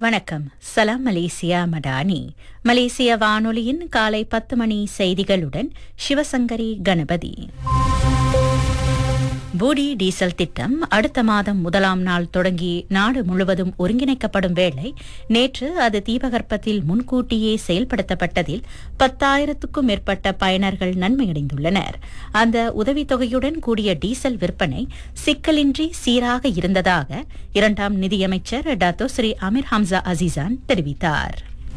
வணக்கம் சலாம் மலேசியா மடானி மலேசிய வானொலியின் காலை பத்து மணி செய்திகளுடன் சிவசங்கரி கணபதி பூடி டீசல் திட்டம் அடுத்த மாதம் முதலாம் நாள் தொடங்கி நாடு முழுவதும் ஒருங்கிணைக்கப்படும் வேளை நேற்று அது தீபகற்பத்தில் முன்கூட்டியே செயல்படுத்தப்பட்டதில் பத்தாயிரத்துக்கும் மேற்பட்ட பயனர்கள் நன்மையடைந்துள்ளனர் அந்த உதவித்தொகையுடன் கூடிய டீசல் விற்பனை சிக்கலின்றி சீராக இருந்ததாக இரண்டாம் நிதியமைச்சர் Dato Sri Amir Hamzah Azizan தெரிவித்தார்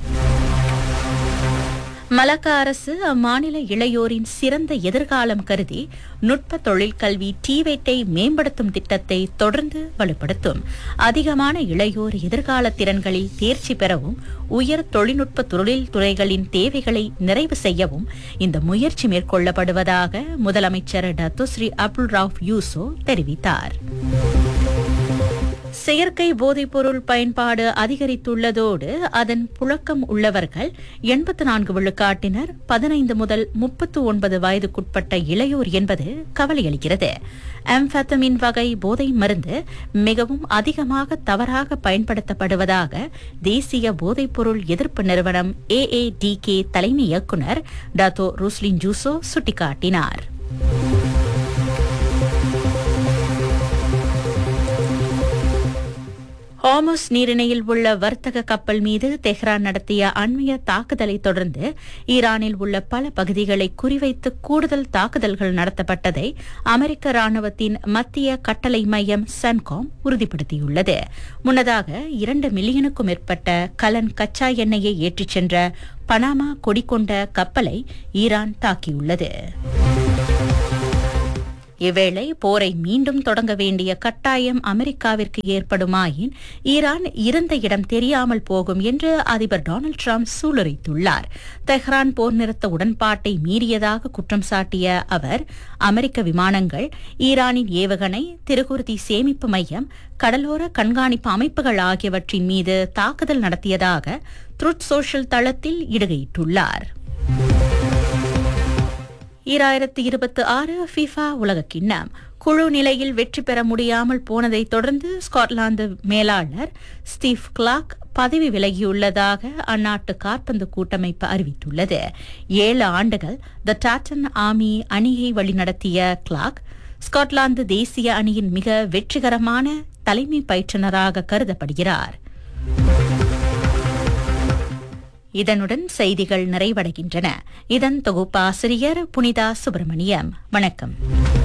மலக்கா அரசு அம்மாநில இளையோரின் சிறந்த எதிர்காலம் கருதி நுட்ப தொழிற்கல்வி டிவேட்டை மேம்படுத்தும் திட்டத்தை தொடர்ந்து வலுப்படுத்தும் அதிகமான இளையோர் எதிர்கால திறன்களில் தேர்ச்சி பெறவும் உயர் தொழில்நுட்ப தொழில் துறைகளின் தேவைகளை நிறைவு செய்யவும் இந்த முயற்சி மேற்கொள்ளப்படுவதாக முதலமைச்சர் டத்துஸ்ரீ அப்துல் ராவ் யூசோ தெரிவித்தார் செயற்கை போதைப்பொருள் பயன்பாடு அதிகரித்துள்ளதோடு அதன் புழக்கம் உள்ளவர்கள் எண்பத்து நான்கு விழுக்காட்டினர் பதினைந்து முதல் முப்பத்து ஒன்பது வயதுக்குட்பட்ட இளையோர் என்பது கவலையளிக்கிறது அம்பாத்தமின் வகை போதை மருந்து மிகவும் அதிகமாக தவறாக பயன்படுத்தப்படுவதாக தேசிய போதைப்பொருள் எதிர்ப்பு நிறுவனம் ஏஏடிகே தலைமை இயக்குநர் டாத்தோ ருஸ்லின் ஜூசோ சுட்டிக்காட்டினார் ஹாமஸ் நீரிணையில் உள்ள வர்த்தக கப்பல் மீது தெஹ்ரான் நடத்திய அண்மைய தாக்குதலை தொடர்ந்து ஈரானில் உள்ள பல பகுதிகளை குறிவைத்து கூடுதல் தாக்குதல்கள் நடத்தப்பட்டதை அமெரிக்க ராணுவத்தின் மத்திய கட்டளை மையம் சன்காம் உறுதிப்படுத்தியுள்ளது முன்னதாக இரண்டு மில்லியனுக்கும் மேற்பட்ட கலன் கச்சா எண்ணெயை ஏற்றிச் சென்ற பனாமா கொடிகொண்ட கப்பலை ஈரான் தாக்கியுள்ளது இவ்வேளை போரை மீண்டும் தொடங்க வேண்டிய கட்டாயம் அமெரிக்காவிற்கு ஏற்படுமாயின் ஈரான் இருந்த இடம் தெரியாமல் போகும் என்று அதிபர் டொனால்டு டிரம்ப் சூளுரைத்துள்ளார் தெஹ்ரான் போர் நிறுத்த உடன்பாட்டை மீறியதாக குற்றம் சாட்டிய அவர் அமெரிக்க விமானங்கள் ஈரானின் ஏவுகணை திருகுருதி சேமிப்பு மையம் கடலோர கண்காணிப்பு அமைப்புகள் ஆகியவற்றின் மீது தாக்குதல் நடத்தியதாக த்ருட் சோஷியல் தளத்தில் இடுகையிட்டுள்ளார் ஈராயிரத்தி இருபத்தி ஆறு ஃபிஃபா உலகக்கிண்ணம் குழு நிலையில் வெற்றி பெற முடியாமல் போனதை தொடர்ந்து ஸ்காட்லாந்து மேலாளர் ஸ்டீவ் கிளாக் பதவி விலகியுள்ளதாக அந்நாட்டு காற்பந்து கூட்டமைப்பு அறிவித்துள்ளது ஏழு ஆண்டுகள் த டாட்டன் ஆர்மி அணியை வழிநடத்திய கிளாக் ஸ்காட்லாந்து தேசிய அணியின் மிக வெற்றிகரமான தலைமை பயிற்றுநராக கருதப்படுகிறார் இதனுடன் செய்திகள் நிறைவடைகின்றன இதன் தொகுப்பாசிரியர் புனிதா சுப்பிரமணியம் வணக்கம்